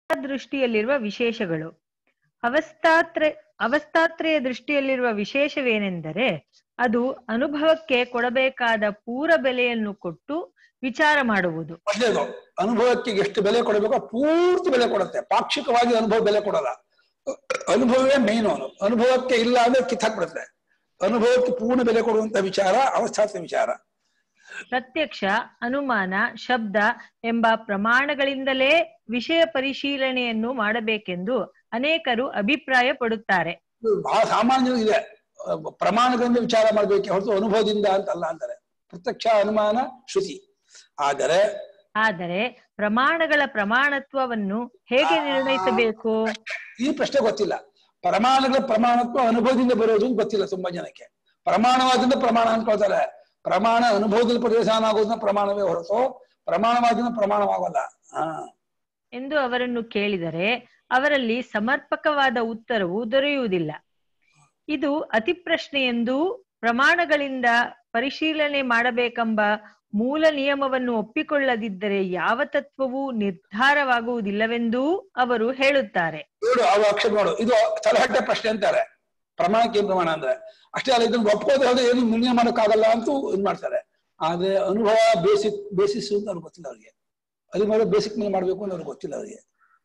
ದೃಷ್ಟಿಯಲ್ಲಿರುವ ವಿಶೇಷಗಳು ಅವಸ್ಥಾತ್ರ ಅವಸ್ಥಾತ್ರಯ ದೃಷ್ಟಿಯಲ್ಲಿರುವ ವಿಶೇಷವೇನೆಂದರೆ ಅದು ಅನುಭವಕ್ಕೆ ಕೊಡಬೇಕಾದ ಪೂರ ಬೆಲೆಯನ್ನು ಕೊಟ್ಟು ವಿಚಾರ ಮಾಡುವುದು ಮೊದಲೇದು ಅನುಭವಕ್ಕೆ ಎಷ್ಟು ಬೆಲೆ ಕೊಡಬೇಕೋ ಪೂರ್ತಿ ಬೆಲೆ ಕೊಡುತ್ತೆ ಪಾಕ್ಷಿಕವಾಗಿ ಅನುಭವ ಬೆಲೆ ಕೊಡಲ್ಲ ಅನುಭವವೇ ಮೇನ್ ಅವನು ಅನುಭವಕ್ಕೆ ಇಲ್ಲ ಅಂದ್ರೆ ಕಿತ್ತಾಕ್ಬಿಡುತ್ತೆ ಅನುಭವಕ್ಕೆ ಪೂರ್ಣ ಬೆಲೆ ಕೊಡುವಂತ ವಿಚಾರ ಅವಸ್ಥಾತ್ಮ ವಿಚಾರ ಪ್ರತ್ಯಕ್ಷ ಅನುಮಾನ ಶಬ್ದ ಎಂಬ ಪ್ರಮಾಣಗಳಿಂದಲೇ ವಿಷಯ ಪರಿಶೀಲನೆಯನ್ನು ಮಾಡಬೇಕೆಂದು ಅನೇಕರು ಅಭಿಪ್ರಾಯ ಪಡುತ್ತಾರೆ ಇದು ಬಹಳ ಸಾಮಾನ್ಯ ಇದೆ ಅಹ್ ಪ್ರಮಾಣಗಳಿಂದ ವಿಚಾರ ಮಾಡಬೇಕೆ ಹೊರತು ಅನುಭವದಿಂದ ಅಂತಲ್ಲ ಅಂತಾರೆ ಪ್ರತ್ಯಕ್ಷ ಅನುಮಾನ ಶ್ರುತಿ ಆದರೆ ಆದರೆ ಪ್ರಮಾಣಗಳ ಪ್ರಮಾಣತ್ವವನ್ನು ಹೇಗೆ ನಿರ್ಣಯಿಸಬೇಕು ಈ ಪ್ರಶ್ನೆ ಗೊತ್ತಿಲ್ಲ ಪ್ರಮಾಣಗಳ ಪ್ರಮಾಣತ್ವ ಅನುಭವದಿಂದ ಬರೋದು ಅಂತ ಗೊತ್ತಿಲ್ಲ ತುಂಬಾ ಜನಕ್ಕೆ ಪ್ರಮಾಣವಾದಿಂದ ಪ್ರಮಾಣ ಅನ್ಕೊಳ್ತಾರೆ ಪ್ರಮಾಣ ಅನುಭವದಲ್ಲಿ ಪ್ರದೇಶಾನ ಆಗೋದನ್ನ ಪ್ರಮಾಣವೇ ಹೊರತು ಪ್ರಮಾಣವಾದಿಂದ ಪ್ರಮಾಣವಾಗಲ್ಲ ಹಾ ಎಂದು ಅವರನ್ನು ಕೇಳಿದರೆ ಅವರಲ್ಲಿ ಸಮರ್ಪಕವಾದ ಉತ್ತರವು ದೊರೆಯುವುದಿಲ್ಲ ಇದು ಅತಿ ಪ್ರಶ್ನೆ ಎಂದು ಪ್ರಮಾಣಗಳಿಂದ ಪರಿಶೀಲನೆ ಮಾಡಬೇಕೆಂಬ ಮೂಲ ನಿಯಮವನ್ನು ಒಪ್ಪಿಕೊಳ್ಳದಿದ್ದರೆ ಯಾವ ತತ್ವವೂ ನಿರ್ಧಾರವಾಗುವುದಿಲ್ಲವೆಂದೂ ಅವರು ಹೇಳುತ್ತಾರೆ ನೋಡು ಅವು ಅಕ್ಷರ ನೋಡು ಇದು ತಲಹಟ್ಟೆ ಪ್ರಶ್ನೆ ಅಂತಾರೆ ಪ್ರಮಾಣಕ್ಕೆ ಏನ್ ಪ್ರಮಾಣ ಅಂದ್ರೆ ಅಷ್ಟೇ ಅಲ್ಲ ಇದನ್ನ ಒಪ್ಪೋದು ಹೇಳಿದ್ರೆ ಏನು ನಿರ್ಣಯ ಮಾಡೋಕ್ಕಾಗಲ್ಲ ಅಂತೂ ಇದ್ ಮಾಡ್ತಾರೆ ಆದ್ರೆ ಅನುಭವ ಬೇಸಿಕ್ ಬೇಸಿಸ್ ಅಂತ ಅವ್ರಿಗೆ ಗೊತ್ತಿಲ್ಲ ಅವ್ರಿಗೆ ಅದು ಮೇಲೆ ಬೇಸಿಕ್ ಮೇಲೆ ಮಾಡ್ಬೇಕು ಅಂತ ಅವ್ರಿಗೆ ಗೊತ್ತಿಲ್ಲ ಅವ್ರಿಗೆ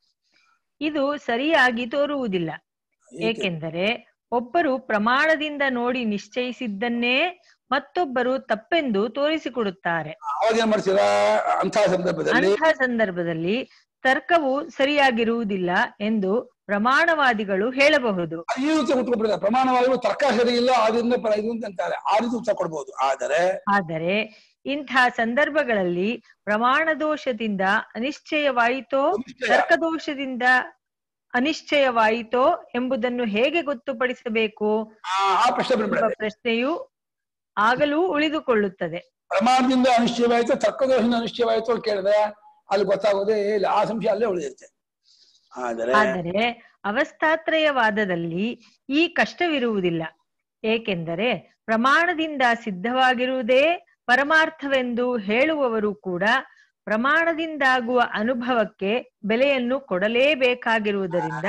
ಇದು ಸರಿಯಾಗಿ ತೋರುವುದಿಲ್ಲ ಏಕೆ? ಏಕೆಂದರೆ ಒಬ್ಬರು ಪ್ರಮಾಣದಿಂದ ನೋಡಿ ನಿಶ್ಚಯಿಸಿದ್ದನ್ನೇ ಮತ್ತೊಬ್ಬರು ತಪ್ಪೆಂದು ತೋರಿಸಿಕೊಡುತ್ತಾರೆ ಅವಾಗ ಏನ್ ಮಾಡ್ತೀರಾ ಅಂತ ಸಂದರ್ಭದಲ್ಲಿ ಅಂಥ ಸಂದರ್ಭದಲ್ಲಿ ತರ್ಕವು ಸರಿಯಾಗಿರುವುದಿಲ್ಲ ಎಂದು ಪ್ರಮಾಣವಾದಿಗಳು ಹೇಳಬಹುದು ಈ ರೀತಿ ಉತ್ಕೊಬಿಡ್ತಾರೆ ಪ್ರಮಾಣವಾಗಿ ತರ್ಕ ಸರಿ ಇಲ್ಲ ಆದ್ರಿಂದ ಪ್ರ- ಇದು ಅಂತ ಅಂತಾರೆ ಆ ರೀತಿ ಉತ್ತರ ಕೊಡ್ಬೋದು ಆದರೆ ಆದರೆ ಇಂಥ ಸಂದರ್ಭಗಳಲ್ಲಿ ಪ್ರಮಾಣ ದೋಷದಿಂದ ಅನಿಶ್ಚಯವಾಯಿತೋ ನಿಶ್ಚಯ. ತರ್ಕದೋಷದಿಂದ ಅನಿಶ್ಚಯವಾಯಿತೋ ಎಂಬುದನ್ನು ಹೇಗೆ ಗೊತ್ತುಪಡಿಸಬೇಕು ಆ ಆ ಪ್ರಶ್ನೆ ಎಂಬ ಬಂದ್ಬಿಡುತ್ತೆ ಪ್ರಶ್ನೆಯು ಆಗಲೂ ಉಳಿದುಕೊಳ್ಳುತ್ತದೆ ಪ್ರಮಾಣದಿಂದ ಅನಿಶ್ಚಯವಾಯ್ತು ತರ್ಕದೋಷದಿಂದ ಅನಿಶ್ಚಯವಾಯ್ತು ಅಂತ ಕೇಳಿದ್ರೆ ಅಲ್ಲಿ ಗೊತ್ತಾಗೋದೇ ಇಲ್ಲ ಆ ಸಂಶಯ ಅಲ್ಲೇ ಉಳಿದಿರುತ್ತೆ ಆದರೆ ಆದರೆ ಅವಸ್ಥಾತ್ರಯವಾದದಲ್ಲಿ ಈ ಕಷ್ಟವಿರುವುದಿಲ್ಲ ಏಕೆಂದರೆ ಪ್ರಮಾಣದಿಂದ ಸಿದ್ಧವಾಗಿರುವುದೇ ಪರಮಾರ್ಥವೆಂದು ಹೇಳುವವರು ಕೂಡ ಪ್ರಮಾಣದಿಂದಾಗುವ ಅನುಭವಕ್ಕೆ ಬೆಲೆಯನ್ನು ಕೊಡಲೇಬೇಕಾಗಿರುವುದರಿಂದ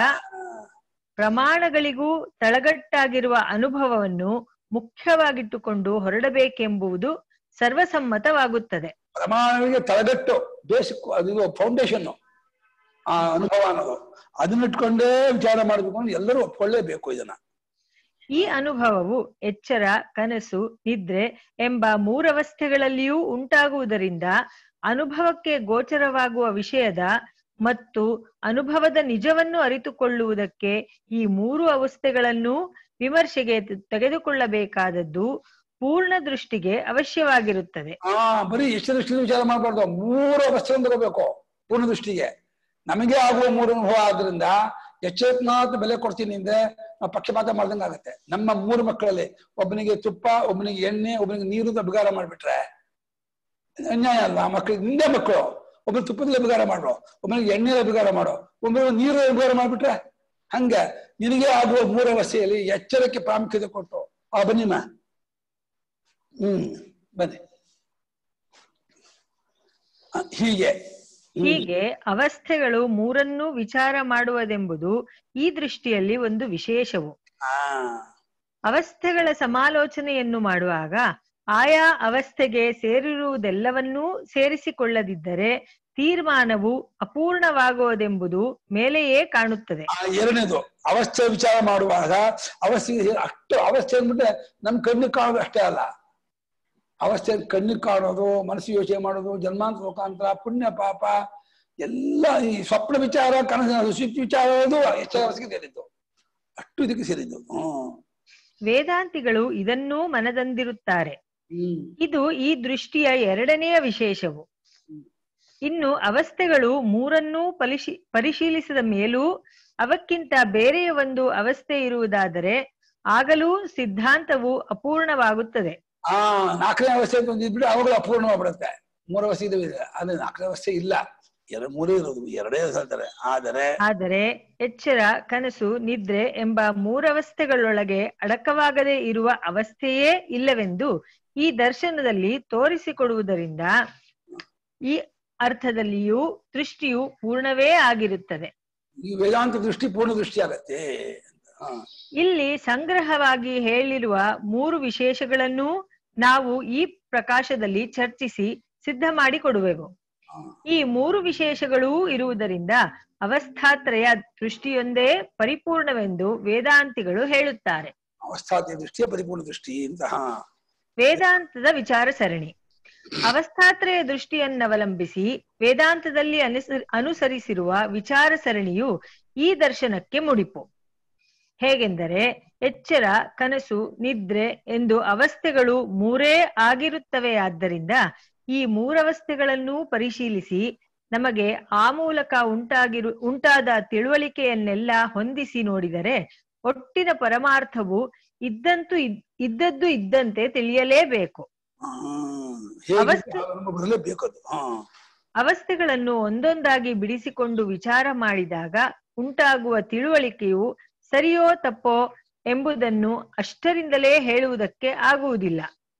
ಪ್ರಮಾಣಗಳಿಗೂ ತಳಗಟ್ಟಾಗಿರುವ ಅನುಭವವನ್ನು ಮುಖ್ಯವಾಗಿಟ್ಟುಕೊಂಡು ಹೊರಡಬೇಕೆಂಬುದು ಸರ್ವಸಮ್ಮತವಾಗುತ್ತದೆ ಪ್ರಮಾಣಗಳಿಗೆ ತಲೆಗಟ್ಟು ಬೇಸಿಕ್ ಅದು ಫೌಂಡೇಶನ್ ಆ ಅನುಭವ ಅನ್ನೋದು ಅದನ್ನ ಇಟ್ಕೊಂಡೇ ವಿಚಾರ ಮಾಡ್ಬೇಕು ಅಂತ ಎಲ್ಲರೂ ಒಪ್ಕೊಳ್ಳೇಬೇಕು ಇದನ್ನ ಈ ಅನುಭವವು ಎಚ್ಚರ ಕನಸು ನಿದ್ರೆ ಎಂಬ ಮೂರವಸ್ಥೆಗಳಲ್ಲಿಯೂ ಉಂಟಾಗುವುದರಿಂದ ಅನುಭವಕ್ಕೆ ಗೋಚರವಾಗುವ ವಿಷಯದ ಮತ್ತು ಅನುಭವದ ನಿಜವನ್ನು ಅರಿತುಕೊಳ್ಳುವುದಕ್ಕೆ ಈ ಮೂರು ಅವಸ್ಥೆಗಳನ್ನು ವಿಮರ್ಶೆಗೆ ತೆ- ತೆಗೆದುಕೊಳ್ಳಬೇಕಾದದ್ದು ಪೂರ್ಣ ದೃಷ್ಟಿಗೆ ಅವಶ್ಯವಾಗಿರುತ್ತದೆ ಆ ಬರೀ ಎಷ್ಟು ದೃಷ್ಟಿಯಿಂದ ವಿಚಾರ ಮಾಡಬಾರ್ದು ಮೂರು ಅವಸ್ಥೆಯನ್ನು ತಗೋಬೇಕು ಪೂರ್ಣ ದೃಷ್ಟಿಗೆ ನಮಗೆ ಆಗುವ ಮೂರು ಅನುಭವ ಆದ್ರಿಂದ ಎಚ್ಚೆತ್ನಾತ್ ಬೆಲೆ ಕೊಡ್ತೀನಿ ಅಂದ್ರೆ ನಾವು ಪಕ್ಷಪಾತ ಮಾಡ್ದಂಗೆ ಆಗುತ್ತೆ ನಮ್ಮ ಮೂರು ಮಕ್ಕಳಲ್ಲಿ ಒಬ್ಬನಿಗೆ ತುಪ್ಪ ಒಬ್ಬನಿಗೆ ಎಣ್ಣೆ ಒಬ್ಬನಿಗೆ ನೀರು ಅಂತ ಅಭಿಗಾರ ಮಾಡ್ಬಿಟ್ರೆ ಅನ್ಯಾಯ ಅಲ್ವಾ ಮಕ್ಕಳಿಗೆ ನಿಂದೆ ಮಕ್ಕಳು ಒಬ್ಬರು ತುಪ್ಪದಲ್ಲಿ ಅಭಿಗಾರ ಮಾಡೋ ಒಬ್ಬನಿಗೆ ಎಣ್ಣೆ ಅಭಿಗಾರ ಮಾಡೋ ಒಬ್ಬರು ನೀರು ಅಭಿಗಾರ ಮಾಡ್ಬಿಟ್ರೆ ಹಂಗೆ ನಿನಗೆ ಆಗುವ ಮೂರು ಅವಸ್ಥೆಯಲ್ಲಿ ಎಚ್ಚರಕ್ಕೆ ಪ್ರಾಮುಖ್ಯತೆ ಕೊಟ್ಟು ಆ ಬನ್ನಿಮ್ಮ ಹ್ಮ್ ಬನ್ನಿ ಆ, ಹೀಗೆ ಹ್ಮ್. ಹೀಗೆ ಅವಸ್ಥೆಗಳು ಮೂರನ್ನೂ ವಿಚಾರ ಮಾಡುವುದೆಂಬುದು ಈ ದೃಷ್ಟಿಯಲ್ಲಿ ಒಂದು ವಿಶೇಷವು ಆ, ಅವಸ್ಥೆಗಳ ಸಮಾಲೋಚನೆಯನ್ನು ಮಾಡುವಾಗ ಆಯಾ ಅವಸ್ಥೆಗೆ ಸೇರಿರುವುದೆಲ್ಲವನ್ನೂ ಸೇರಿಸಿಕೊಳ್ಳದಿದ್ದರೆ ತೀರ್ಮಾನವು ಅಪೂರ್ಣವಾಗುವುದೆಂಬುದು ಮೇಲೆಯೇ ಕಾಣುತ್ತದೆ ಆ ಎರಡನೇದು ಅವಸ್ಥೆ ವಿಚಾರ ಮಾಡುವಾಗ ಅವಸ್ಥೆ ಅಷ್ಟು ಅವಸ್ಥೆ ಅಂದ್ಬಿಟ್ರೆ ನಮ್ ಕಣ್ಣಿಗೆ ಕಾಣೋದು ಅಷ್ಟೇ ಅಲ್ಲ ಅವಸ್ಥೆ ಕಣ್ಣಿಗೆ ಕಾಣೋದು ಮನಸ್ಸು ಯೋಚನೆ ಮಾಡೋದು ಜನ್ಮಾಂತರ ಮುಖಾಂತರ ಪುಣ್ಯ ಪಾಪ ಎಲ್ಲ ಈ ಸ್ವಪ್ನ ವಿಚಾರ ಕನಸಿನ ಸುಚಿ ವಿಚಾರ ಅದು ಎಷ್ಟೇ ಅವಸ್ಥೆಗೆ ಸೇರಿದ್ದು ಅಷ್ಟು ಇದಕ್ಕೆ ಸೇರಿದ್ದು ಹ್ಮ್ ವೇದಾಂತಿಗಳು ಇದನ್ನೂ ಮನದಂದಿರುತ್ತಾರೆ ಹ್ಮ್ ಇದು ಈ ದೃಷ್ಟಿಯ ಎರಡನೆಯ ವಿಶೇಷವು ಇನ್ನು ಅವಸ್ಥೆಗಳು ಮೂರನ್ನೂ ಪರಿಶಿ ಪರಿಶೀಲಿಸಿದ ಮೇಲೂ ಅವಕ್ಕಿಂತ ಬೇರೆಯ ಒಂದು ಅವಸ್ಥೆ ಇರುವುದಾದರೆ ಆಗಲೂ ಸಿದ್ಧಾಂತವು ಅಪೂರ್ಣವಾಗುತ್ತದೆ ಆ ನಾಲ್ಕನೇ ಅವಸ್ಥೆ ಅಂತ ಒಂದು ಇದ್ಬಿಟ್ಟು ಅವುಗಳು ಅಪೂರ್ಣವಾಗ್ಬಿಡುತ್ತೆ ಮೂರು ಅವಸ್ಥೆ ಇದಾವೆ ಇದೆ. ಆದ್ರೆ ನಾಲ್ಕನೇ ಅವಸ್ಥೆ ಇಲ್ಲ ಎರಡು ಮೂರೇ ಇರೋದು ಎರಡೇ ಹೇಳ್ತಾರೆ ಆದರೆ ಆದರೆ ಎಚ್ಚರ ಕನಸು ನಿದ್ರೆ ಎಂಬ ಮೂರವಸ್ಥೆಗಳೊಳಗೆ ಅಡಕವಾಗದೇ ಇರುವ ಅವಸ್ಥೆಯೇ ಇಲ್ಲವೆಂದು ಈ ದರ್ಶನದಲ್ಲಿ ತೋರಿಸಿಕೊಡುವುದರಿಂದ ಈ ಅರ್ಥದಲ್ಲಿಯೂ ದೃಷ್ಟಿಯು ಪೂರ್ಣವೇ ಆಗಿರುತ್ತದೆ ಈ ವೇದಾಂತ ದೃಷ್ಟಿ ಪೂರ್ಣ ದೃಷ್ಟಿ ಆಗತ್ತೆ ಹಾ ಇಲ್ಲಿ ಸಂಗ್ರಹವಾಗಿ ಹೇಳಿರುವ ಮೂರು ವಿಶೇಷಗಳನ್ನು ನಾವು ಈ ಪ್ರಕಾಶದಲ್ಲಿ ಚರ್ಚಿಸಿ ಸಿದ್ಧ ಮಾಡಿ ಕೊಡುವೆವು ಹಾ. ಈ ಮೂರು ವಿಶೇಷಗಳೂ ಇರುವುದರಿಂದ ಅವಸ್ಥಾತ್ರಯ ದೃಷ್ಟಿಯೊಂದೇ ಪರಿಪೂರ್ಣವೆಂದು ವೇದಾಂತಿಗಳು ಹೇಳುತ್ತಾರೆ ಅವಸ್ಥಾತ್ಯ ದೃಷ್ಟಿಯ ಪರಿಪೂರ್ಣ ದೃಷ್ಟಿ ಅಂತ ಹಾ ವೇದಾಂತದ ವಿಚಾರ ಸರಣಿ ಅವಸ್ಥಾತ್ರಯ ದೃಷ್ಟಿಯನ್ನವಲಂಬಿಸಿ ವೇದಾಂತದಲ್ಲಿ ಅನುಸ- ಅನುಸರಿಸಿರುವ ವಿಚಾರ ಸರಣಿಯು ಈ ದರ್ಶನಕ್ಕೆ ಮುಡಿಪು ಹೇಗೆಂದರೆ ಎಚ್ಚರ ಕನಸು ನಿದ್ರೆ ಎಂದು ಅವಸ್ಥೆಗಳು ಮೂರೇ ಆಗಿರುತ್ತವೆ ಆದ್ದರಿಂದ ಈ ಮೂರವಸ್ಥೆಗಳನ್ನೂ ಪರಿಶೀಲಿಸಿ ನಮಗೆ ಆ ಮೂಲಕ ಉಂಟಾಗಿರು ಉಂಟಾದ ತಿಳುವಳಿಕೆಯನ್ನೆಲ್ಲ ಹೊಂದಿಸಿ ನೋಡಿದರೆ ಒಟ್ಟಿನ ಪರಮಾರ್ಥವು ಇದ್ದಂತೂ ಇದ್- ಇದ್ದದ್ದು ಇದ್ದಂತೆ ತಿಳಿಯಲೇಬೇಕು ಹಾ. ಹೇಗೆ ಅವಸ್ಥೆ- ಅನುಭವ ಬರಲೇಬೇಕು ಅದು ಹಾ ಅವಸ್ಥೆಗಳನ್ನು ಒಂದೊಂದಾಗಿ ಬಿಡಿಸಿಕೊಂಡು ವಿಚಾರ ಮಾಡಿದಾಗ ಉಂಟಾಗುವ ತಿಳುವಳಿಕೆಯು ಸರಿಯೋ ತಪ್ಪೋ ಎಂಬುದನ್ನು ಅಷ್ಟರಿಂದಲೇ ಹೇಳುವುದಕ್ಕೆ ಆಗುವುದಿಲ್ಲ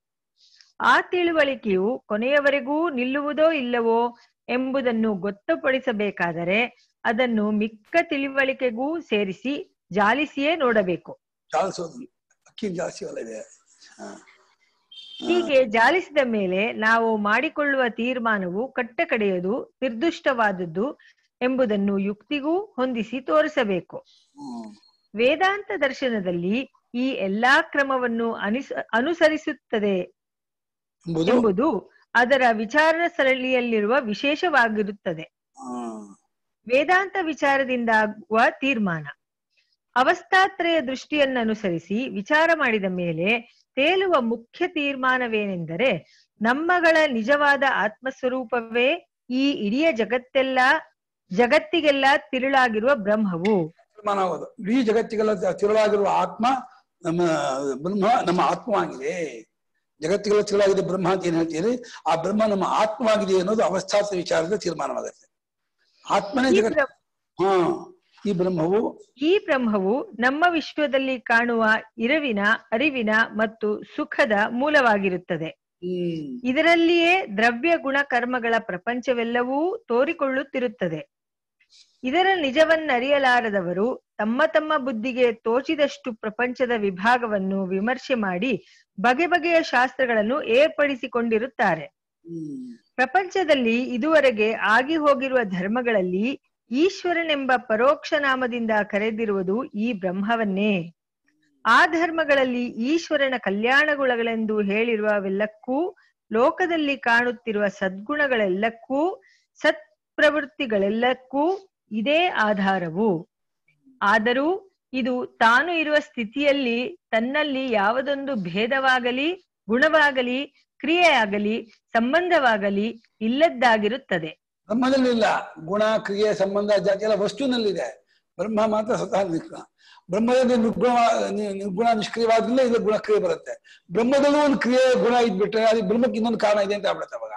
ಆ ತಿಳುವಳಿಕೆಯು ಕೊನೆಯವರೆಗೂ ನಿಲ್ಲುವುದೋ ಇಲ್ಲವೋ ಎಂಬುದನ್ನು ಗೊತ್ತುಪಡಿಸಬೇಕಾದರೆ ಅದನ್ನು ಮಿಕ್ಕ ತಿಳುವಳಿಕೆಗೂ ಸೇರಿಸಿ ಜಾಲಿಸಿಯೇ ನೋಡಬೇಕು ಜಾಲಿಸೋದು ಅಕ್ಕಿ ಜಾಸ್ತಿ ಅಲ್ಲ ಇದೆ ಹಾ. ಹೀಗೆ ಜಾಲಿಸಿದ ಮೇಲೆ ನಾವು ಮಾಡಿಕೊಳ್ಳುವ ತೀರ್ಮಾನವು ಕಟ್ಟ ಕಡೆಯದು ನಿರ್ದುಷ್ಟವಾದದ್ದು ಎಂಬುದನ್ನು ಯುಕ್ತಿಗೂ ಹೊಂದಿಸಿ ತೋರಿಸಬೇಕು ಹ್ಮ್. ವೇದಾಂತ ದರ್ಶನದಲ್ಲಿ ಈ ಎಲ್ಲಾ ಕ್ರಮವನ್ನು ಅನಿಸ ಅನುಸರಿಸುತ್ತದೆ ಎಂಬುದು ಎಂಬುದು ಅದರ ವಿಚಾರ ಸರಣಿಯಲ್ಲಿರುವ ವಿಶೇಷವಾಗಿರುತ್ತದೆ ಹ್ಮ್. ವೇದಾಂತ ವಿಚಾರದಿಂದಾಗುವ ತೀರ್ಮಾನ ಅವಸ್ಥಾತ್ರಯ ದೃಷ್ಟಿಯನ್ನನುಸರಿಸಿ ವಿಚಾರ ಮಾಡಿದ ಮೇಲೆ ತೇಲುವ ಮುಖ್ಯ ತೀರ್ಮಾನವೇನೆಂದರೆ ನಮ್ಮಗಳ ನಿಜವಾದ ಆತ್ಮಸ್ವರೂಪವೇ ಈ ಇಡೀ ಜಗತ್ತೆಲ್ಲ ಜಗತ್ತಿಗೆಲ್ಲ ತಿರುಳಾಗಿರುವ ಬ್ರಹ್ಮವು ತೀರ್ಮಾನ ಆಗೋದು ಇಡೀ ಜಗತ್ತಿಗೆಲ್ಲ ತಿರುಳಾಗಿರುವ ಆತ್ಮ ನಮ್ಮ ಬ್ರಹ್ಮ ನಮ್ಮ ಆತ್ಮವಾಗಿದೆ ಜಗತ್ತಿಗೆಲ್ಲ ತಿರುಳಾಗಿದೆ ಬ್ರಹ್ಮ ಅಂತ ಏನ್ ಹೇಳ್ತೀರಿ ಆ ಬ್ರಹ್ಮ ನಮ್ಮ ಆತ್ಮವಾಗಿದೆ ಅನ್ನೋದು ಅವಸ್ಥಾತ ವಿಚಾರದ ತೀರ್ಮಾನವಾಗುತ್ತೆ ಆತ್ಮನೇ ಈ ಜಗತ್ ಬ್ರ- ಹಾ ಈ ಬ್ರಹ್ಮವು ಈ ಬ್ರಹ್ಮವು ನಮ್ಮ ವಿಶ್ವದಲ್ಲಿ ಕಾಣುವ ಇರವಿನ ಅರಿವಿನ ಮತ್ತು ಸುಖದ ಮೂಲವಾಗಿರುತ್ತದೆ ಹ್ಮ್ ಇದರಲ್ಲಿಯೇ ದ್ರವ್ಯ ಗುಣ ಕರ್ಮಗಳ ಪ್ರಪಂಚವೆಲ್ಲವೂ ತೋರಿಕೊಳ್ಳುತ್ತಿರುತ್ತದೆ ಇದರ ನಿಜವನ್ನರಿಯಲಾರದವರು ತಮ್ಮ ತಮ್ಮ ಬುದ್ಧಿಗೆ ತೋಚಿದಷ್ಟು ಪ್ರಪಂಚದ ವಿಭಾಗವನ್ನು ವಿಮರ್ಶೆ ಮಾಡಿ ಬಗೆ ಬಗೆಯ ಶಾಸ್ತ್ರಗಳನ್ನು ಏರ್ಪಡಿಸಿಕೊಂಡಿರುತ್ತಾರೆ ಹ್ಮ್ ಪ್ರಪಂಚದಲ್ಲಿ ಇದುವರೆಗೆ ಆಗಿ ಹೋಗಿರುವ ಧರ್ಮಗಳಲ್ಲಿ ಈಶ್ವರನೆಂಬ ಪರೋಕ್ಷ ನಾಮದಿಂದ ಕರೆದಿರುವುದು ಈ ಬ್ರಹ್ಮವನ್ನೇ ಆ ಧರ್ಮಗಳಲ್ಲಿ ಈಶ್ವರನ ಕಲ್ಯಾಣಗುಣಗಳೆಂದು ಹೇಳಿರುವವೆಲ್ಲಕ್ಕೂ ಲೋಕದಲ್ಲಿ ಕಾಣುತ್ತಿರುವ ಸದ್ಗುಣಗಳೆಲ್ಲಕ್ಕೂ ಸತ್ಪ್ರವೃತ್ತಿಗಳೆಲ್ಲಕ್ಕೂ ಇದೇ ಆಧಾರವು ಆದರೂ ಇದು ತಾನು ಇರುವ ಸ್ಥಿತಿಯಲ್ಲಿ ತನ್ನಲ್ಲಿ ಯಾವುದೊಂದು ಭೇದವಾಗಲಿ ಗುಣವಾಗಲಿ ಕ್ರಿಯೆಯಾಗಲಿ ಸಂಬಂಧವಾಗಲಿ ಇಲ್ಲದ್ದಾಗಿರುತ್ತದೆ ಬ್ರಹ್ಮದಲ್ಲಿ ಇಲ್ಲ ಗುಣ ಕ್ರಿಯೆ ಸಂಬಂಧ ಜಾತಿ ಎಲ್ಲ ವಸ್ತುನಲ್ಲಿದೆ ಬ್ರಹ್ಮ ಮಾತ್ರ ಸ್ವತಃ ನಿಷ್ಗುಣ ಬ್ರಹ್ಮದಲ್ಲಿ ನಿರ್ಗುಣ ನಿ- ನಿರ್ಗುಣ ನಿಷ್ಕ್ರಿಯವಾದ್ಮೇಲೆ ಇದು ಗುಣ ಕ್ರಿಯೆ ಬರುತ್ತೆ ಬ್ರಹ್ಮದಲ್ಲೂ ಒಂದು ಕ್ರಿಯೆ ಗುಣ ಇದ್ಬಿಟ್ರೆ ಅದಕ್ಕೆ ಬ್ರಹ್ಮಕ್ಕೆ ಇನ್ನೊಂದು ಕಾರಣ ಇದೆ ಅಂತ ಆಗ್ಬಿಡುತ್ತೆ ಅವಾಗ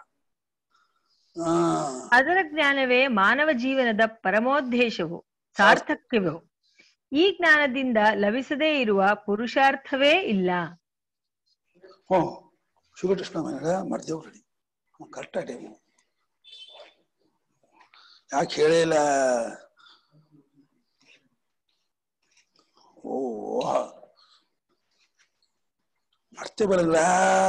ಆ ಅದರ ಜ್ಞಾನವೇ ಮಾನವ ಜೀವನದ ಪರಮೋದ್ದೇಶವು ಸಾರ್ಥಕ್ಯವು ಈ ಜ್ಞಾನದಿಂದ ಲಭಿಸದೇ ಇರುವ ಪುರುಷಾರ್ಥವೇ ಇಲ್ಲ ಹ್ಞೂ ಶಿವಕೃಷ್ಣ ಮನೆಯ ಮಾಡ್ತೇವೆ ರೆಡಿ ಕರೆಕ್ಟ್ ಟೈಮು ಯಾಕೆ ಹೇಳಿಲ್ಲ ಓ ಮರ್ತೇವಲ್ಲ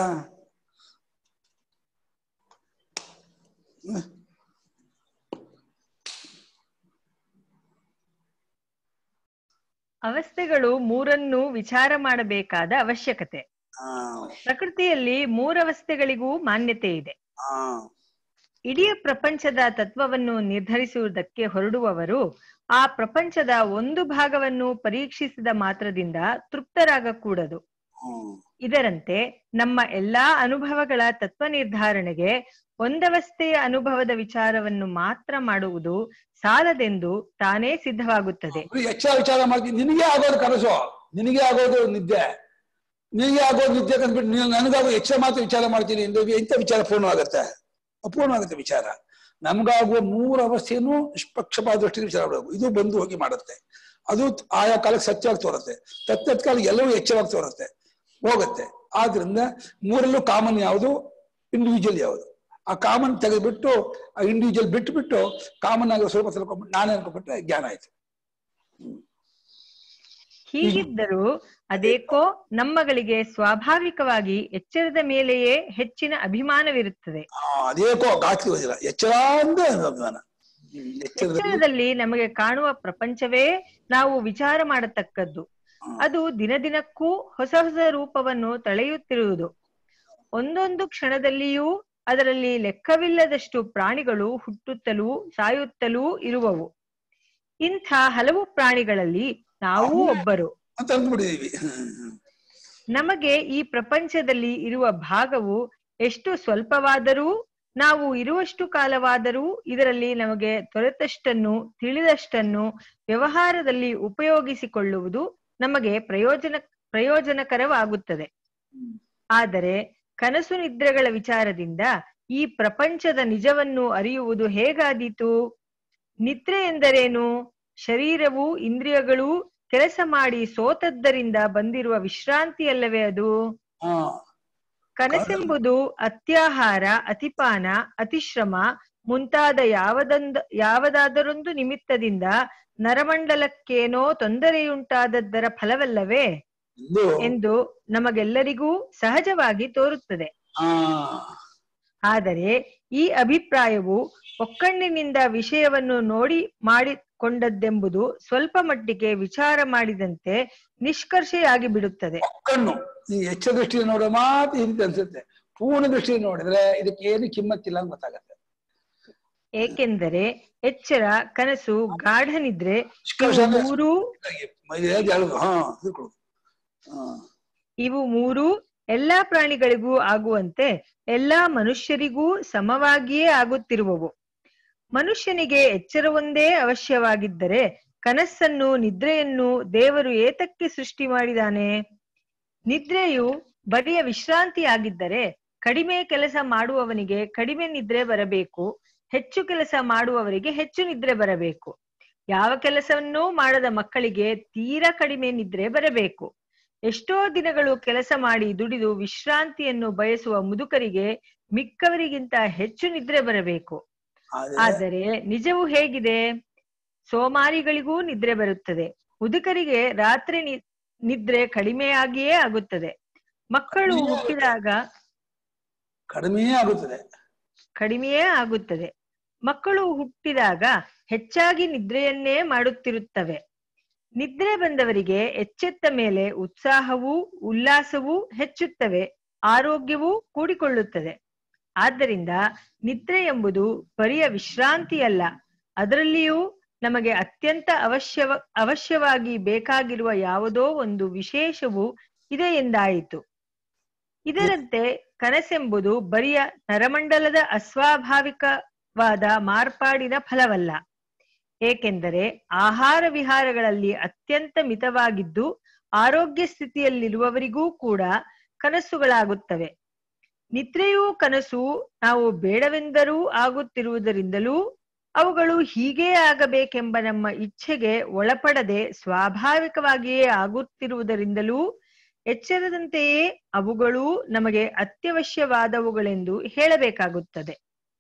ಅವಸ್ಥೆಗಳು ಮೂರನ್ನು ವಿಚಾರ ಮಾಡಬೇಕಾದ ಅವಶ್ಯಕತೆ ಹಾ ಪ್ರಕೃತಿಯಲ್ಲಿ ಮೂರವಸ್ಥೆಗಳಿಗೂ ಮಾನ್ಯತೆ ಇದೆ ಹಾ ಇಡೀ ಪ್ರಪಂಚದ ತತ್ವವನ್ನು ನಿರ್ಧರಿಸುವುದಕ್ಕೆ ಹೊರಡುವವರು ಆ ಪ್ರಪಂಚದ ಒಂದು ಭಾಗವನ್ನು ಪರೀಕ್ಷಿಸಿದ ಮಾತ್ರದಿಂದ ತೃಪ್ತರಾಗಕೂಡದು ಹ್ಮ್ ಇದರಂತೆ ನಮ್ಮ ಎಲ್ಲಾ ಅನುಭವಗಳ ತತ್ವ ನಿರ್ಧಾರಣೆಗೆ ಒಂದವಸ್ಥೆಯ ಅನುಭವದ ವಿಚಾರವನ್ನು ಮಾತ್ರ ಮಾಡುವುದು ಸಾಲದೆಂದು ತಾನೇ ಸಿದ್ಧವಾಗುತ್ತದೆ ಬರೀ ಎಚ್ಚರ ವಿಚಾರ ಮಾಡ್ತೀನಿ ನಿನಗೆ ಆಗೋದು ಕನಸು ನಿನಗೆ ಆಗೋದು ನಿದ್ದೆ ನಿನಗೆ ಆಗೋದು ನಿದ್ದೆ ಕಂಡ್ಬಿಟ್ಟು ನೀನು ನನಗಾಗೋ ಎಚ್ಚರ ಮಾತ್ರ ವಿಚಾರ ಮಾಡ್ತೀನಿ ಎಂದು ಎಂತ ವಿಚಾರ ಪೂರ್ಣವಾಗುತ್ತೆ ಅಪೂರ್ಣವಾಗುತ್ತೆ ವಿಚಾರ ನಮ್ಗಾಗುವ ಮೂರು ಅವಸ್ಥೆಯನ್ನು ನಿಷ್ಪಕ್ಷಪಾತ ದೃಷ್ಟಿಗೆ ವಿಚಾರ ಮಾಡಬೇಕು ಇದು ಬಂದು ಹೋಗಿ ಮಾಡುತ್ತೆ ಅದು ಆಯಾ ಕಾಲಕ್ಕೆ ಸತ್ಯವಾಗಿ ತೋರುತ್ತೆ ತತ್ತತ್ ಕಾಲಕ್ಕೆ ಎಲ್ಲವೂ ಎಚ್ಚರವಾಗಿ ತೋರುತ್ತೆ ಹೋಗುತ್ತೆ ಆದ್ರಿಂದ ಮೂರಲ್ಲೂ ಕಾಮನ್ ಯಾವುದು ಇಂಡಿವಿಜುವಲ್ ಯಾವುದು ಆ ಕಾಮನ್ ತೆಗೆದ್ಬಿಟ್ಟು ಆ ಇಂಡಿವಿಜುವಲ್ ಬಿಟ್ಟು ಬಿಟ್ಟು ಕಾಮನ್ ಆಗಿರೋ ಸ್ವಲ್ಪ ತಿಳ್ಕೊಂಡ್ಬಿಟ್ಟು ನಾನೇ ಅನ್ಕೊಂಡ್ಬಿಟ್ರೆ ಜ್ಞಾನ ಆಯ್ತು ಹೀಗಿದ್ದರೂ ಅದೇಕೋ ನಮ್ಮಗಳಿಗೆ ಸ್ವಾಭಾವಿಕವಾಗಿ ಎಚ್ಚರದ ಮೇಲೆಯೇ ಹೆಚ್ಚಿನ ಅಭಿಮಾನವಿರುತ್ತದೆ ಆ, ಅದೇಕೋ ಗಾತ್ರಿ ಓದಿಲ್ಲ ಎಚ್ಚರ ಅಂದ್ರೆ ಅಭಿಮಾನ ಹ್ಮ್, ಎಚ್ಚರದಲ್ಲಿ ಎಚ್ಚರದಲ್ಲಿ ನಮಗೆ ಕಾಣುವ ಪ್ರಪಂಚವೇ ನಾವು ವಿಚಾರ ಮಾಡತಕ್ಕದ್ದು ಅದು ದಿನದಿನಕ್ಕೂ ಹೊಸ ಹೊಸ ರೂಪವನ್ನು ತಳೆಯುತ್ತಿರುವುದು ಒಂದೊಂದು ಕ್ಷಣದಲ್ಲಿಯೂ ಅದರಲ್ಲಿ ಲೆಕ್ಕವಿಲ್ಲದಷ್ಟು ಪ್ರಾಣಿಗಳು ಹುಟ್ಟುತ್ತಲೂ ಸಾಯುತ್ತಲೂ ಇರುವವು ಇಂಥ ಹಲವು ಪ್ರಾಣಿಗಳಲ್ಲಿ ನಾವೂ ಒಬ್ಬರು ಅಂತ ಅಂದ್ಬಿಟ್ಟಿದೀವಿ ಹ್ಮ್. ನಮಗೆ ಈ ಪ್ರಪಂಚದಲ್ಲಿ ಇರುವ ಭಾಗವು ಎಷ್ಟು ಸ್ವಲ್ಪವಾದರೂ ನಾವು ಇರುವಷ್ಟು ಕಾಲವಾದರೂ ಇದರಲ್ಲಿ ನಮಗೆ ದೊರೆತಷ್ಟನ್ನು ತಿಳಿದಷ್ಟನ್ನು ವ್ಯವಹಾರದಲ್ಲಿ ಉಪಯೋಗಿಸಿಕೊಳ್ಳುವುದು ನಮಗೆ ಪ್ರಯೋಜನ ಪ್ರಯೋಜನಕರವಾಗುತ್ತದೆ ಆದರೆ ಕನಸು ನಿದ್ರೆಗಳ ವಿಚಾರದಿಂದ ಈ ಪ್ರಪಂಚದ ನಿಜವನ್ನು ಅರಿಯುವುದು ಹೇಗಾದೀತು ನಿದ್ರೆ ಎಂದರೇನು ಶರೀರವು ಇಂದ್ರಿಯಗಳು ಕೆಲಸ ಮಾಡಿ ಸೋತದ್ದರಿಂದ ಬಂದಿರುವ ವಿಶ್ರಾಂತಿಯಲ್ಲವೇ ಅದು ಆ, ಕನಸೆಂಬುದು ಅತ್ಯಾಹಾರ ಅತಿಪಾನ ಅತಿಶ್ರಮ ಮುಂತಾದ ಯಾವದೊಂದ ಯಾವುದಾದರೊಂದು ನಿಮಿತ್ತದಿಂದ ನರಮಂಡಲಕ್ಕೇನೋ ತೊಂದರೆಯುಂಟಾದದ್ದರ ಫಲವಲ್ಲವೇ ಎಂದು ಎಂದು ನಮಗೆಲ್ಲರಿಗೂ ಸಹಜವಾಗಿ ತೋರುತ್ತದೆ ಆ ಆದರೆ ಈ ಅಭಿಪ್ರಾಯವು ಒಕ್ಕಣ್ಣಿನಿಂದ ವಿಷಯವನ್ನು ನೋಡಿ ಮಾಡಿಕೊಂಡದ್ದೆಂಬುದು ಸ್ವಲ್ಪ ಮಟ್ಟಿಗೆ ವಿಚಾರ ಮಾಡಿದಂತೆ ನಿಷ್ಕರ್ಷೆಯಾಗಿ ಬಿಡುತ್ತದೆ ಕಣ್ಣು ಈ ಎಚ್ಚರ ದೃಷ್ಟಿಯಲ್ಲಿ ನೋಡೋ ಮಾತು ಈ ರೀತಿ ಅನ್ಸುತ್ತೆ ಪೂರ್ಣ ದೃಷ್ಟಿಯಲ್ಲಿ ನೋಡಿದ್ರೆ ಇದಕ್ಕೆ ಏನು ಕಿಮ್ಮತ್ತಿಲ್ಲ ಅಂತ ಗೊತ್ತಾಗತ್ತೆ ಏಕೆಂದರೆ ಎಚ್ಚರ ಕನಸು ಗಾಢ ನಿದ್ರೆ ನಿಷ್ಕರ್ಷ ಇವು ಅಂದ್ರೆ ಮೂರೂ ಇದು ಯಾವ್ದು ಹೇಳುದು? ಹಾ ಇದು ಕೊಡು. ಹಾ ಇವು ಮೂರು ಎಲ್ಲಾ ಪ್ರಾಣಿಗಳಿಗೂ ಆಗುವಂತೆ ಎಲ್ಲಾ ಮನುಷ್ಯರಿಗೂ ಸಮವಾಗಿಯೇ ಆಗುತ್ತಿರುವವು ಮನುಷ್ಯನಿಗೆ ಎಚ್ಚರವೊಂದೇ ಅವಶ್ಯವಾಗಿದ್ದರೆ ಕನಸನ್ನು ನಿದ್ರೆಯನ್ನು ದೇವರು ಏತಕ್ಕೆ ಸೃಷ್ಟಿ ಮಾಡಿದಾನೆ ನಿದ್ರೆಯು ಬರಿಯ ವಿಶ್ರಾಂತಿಯಾಗಿದ್ದರೆ ಕಡಿಮೆ ಕೆಲಸ ಮಾಡುವವನಿಗೆ ಕಡಿಮೆ ನಿದ್ರೆ ಬರಬೇಕು ಹೆಚ್ಚು ಕೆಲಸ ಮಾಡುವವರಿಗೆ ಹೆಚ್ಚು ನಿದ್ರೆ ಬರಬೇಕು ಯಾವ ಕೆಲಸವನ್ನೂ ಮಾಡದ ಮಕ್ಕಳಿಗೆ ತೀರಾ ಕಡಿಮೆ ನಿದ್ರೆ ಬರಬೇಕು ಎಷ್ಟೋ ದಿನಗಳು ಕೆಲಸ ಮಾಡಿ ದುಡಿದು ವಿಶ್ರಾಂತಿಯನ್ನು ಬಯಸುವ ಮುದುಕರಿಗೆ ಮಿಕ್ಕವರಿಗಿಂತ ಹೆಚ್ಚು ನಿದ್ರೆ ಬರಬೇಕು ಆದ್ರೆ ಆದರೆ ನಿಜವು ಹೇಗಿದೆ ಸೋಮಾರಿಗಳಿಗೂ ನಿದ್ರೆ ಬರುತ್ತದೆ ಮುದುಕರಿಗೆ ರಾತ್ರಿ ನಿ- ನಿದ್ರೆ ಕಡಿಮೆಯಾಗಿಯೇ ಆಗುತ್ತದೆ ಮಕ್ಕಳು ಹುಟ್ಟಿದಾಗ ಕಡಿಮೆಯೇ ಆಗುತ್ತದೆ ಕಡಿಮೆಯೇ ಆಗುತ್ತದೆ ಮಕ್ಕಳು ಹುಟ್ಟಿದಾಗ ಹೆಚ್ಚಾಗಿ ನಿದ್ರೆಯನ್ನೇ ಮಾಡುತ್ತಿರುತ್ತವೆ ನಿದ್ರೆ ಬಂದವರಿಗೆ ಎಚ್ಚೆತ್ತ ಮೇಲೆ ಉತ್ಸಾಹವೂ ಉಲ್ಲಾಸವೂ ಹೆಚ್ಚುತ್ತವೆ ಆರೋಗ್ಯವೂ ಕೂಡಿಕೊಳ್ಳುತ್ತದೆ ಆದ್ದರಿಂದ ನಿದ್ರೆ ಎಂಬುದು ಬರಿಯ ವಿಶ್ರಾಂತಿಯಲ್ಲ ಅದರಲ್ಲಿಯೂ ನಮಗೆ ಅತ್ಯಂತ ಅವಶ್ಯವ ಅವಶ್ಯವಾಗಿ ಬೇಕಾಗಿರುವ ಯಾವುದೋ ಒಂದು ವಿಶೇಷವು ಇದೆ ಎಂದಾಯಿತು ಇದರಂತೆ ಕನಸೆಂಬುದು ಬರಿಯ ನರಮಂಡಲದ ಅಸ್ವಾಭಾವಿಕವಾದ ಮಾರ್ಪಾಡಿನ ಫಲವಲ್ಲ ಏಕೆಂದರೆ ಆಹಾರ ವಿಹಾರಗಳಲ್ಲಿ ಅತ್ಯಂತ ಮಿತವಾಗಿದ್ದು ಆರೋಗ್ಯ ಸ್ಥಿತಿಯಲ್ಲಿರುವವರಿಗೂ ಕೂಡ ಕನಸುಗಳಾಗುತ್ತವೆ ನಿದ್ರೆಯೂ ಕನಸು ನಾವು ಬೇಡವೆಂದರೂ ಆಗುತ್ತಿರುವುದರಿಂದಲೂ ಅವುಗಳು ಹೀಗೇ ಆಗಬೇಕೆಂಬ ನಮ್ಮ ಇಚ್ಛೆಗೆ ಒಳಪಡದೆ ಸ್ವಾಭಾವಿಕವಾಗಿಯೇ ಆಗುತ್ತಿರುವುದರಿಂದಲೂ ಎಚ್ಚರದಂತೆಯೇ ಅವುಗಳೂ ನಮಗೆ ಅತ್ಯವಶ್ಯವಾದವುಗಳೆಂದು ಹೇಳಬೇಕಾಗುತ್ತದೆ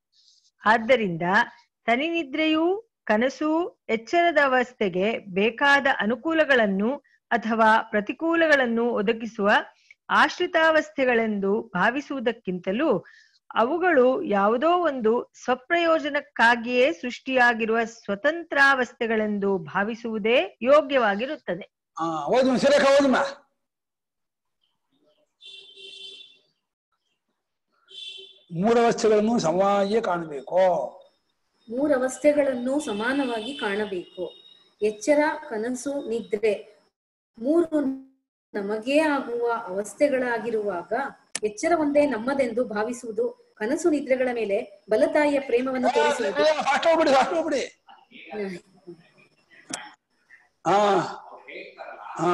ಆದ್ದರಿಂದ ತನಿನಿದ್ರೆಯೂ ಕನಸು ಎಚ್ಚರದ ಅವಸ್ಥೆಗೆ ಬೇಕಾದ ಅನುಕೂಲಗಳನ್ನು ಅಥವಾ ಪ್ರತಿಕೂಲಗಳನ್ನು ಒದಗಿಸುವ ಆಶ್ರಿತಾವಸ್ಥೆಗಳೆಂದು ಭಾವಿಸುವುದಕ್ಕಿಂತಲೂ ಅವುಗಳು ಯಾವುದೋ ಒಂದು ಸ್ವಪ್ರಯೋಜನಕ್ಕಾಗಿಯೇ ಸೃಷ್ಟಿಯಾಗಿರುವ ಸ್ವತಂತ್ರಾವಸ್ಥೆಗಳೆಂದು ಭಾವಿಸುವುದೇ ಯೋಗ್ಯವಾಗಿರುತ್ತದೆ ಆ ಓದುಮ ಸುರೇಖ ಓದುಮ ಮೂರವಸ್ಥೆಗಳನ್ನು ಸಮವಾಗಿಯೇ ಕಾಣಬೇಕು ಮೂರವಸ್ಥೆಗಳನ್ನು ಸಮಾನವಾಗಿ ಕಾಣಬೇಕು ಎಚ್ಚರ ಕನಸು ನಿದ್ರೆ ಮೂರು ನಮಗೇ ಆಗುವ ಅವಸ್ಥೆಗಳಾಗಿರುವಾಗ ಎಚ್ಚರ ಒಂದೇ ನಮ್ಮದೆಂದು ಭಾವಿಸುವುದು ಕನಸು ನಿದ್ರೆಗಳ ಮೇಲೆ ಬಲತಾಯಿಯ ಪ್ರೇಮವನ್ನು ತೋರಿಸುವುದು ಫಾಸ್ಟ್ ಹೋಗ್ಬಿಡಿ ಫಾಸ್ಟ್ ಹೋಗ್ಬಿಡಿ ಹಾ ಹಾ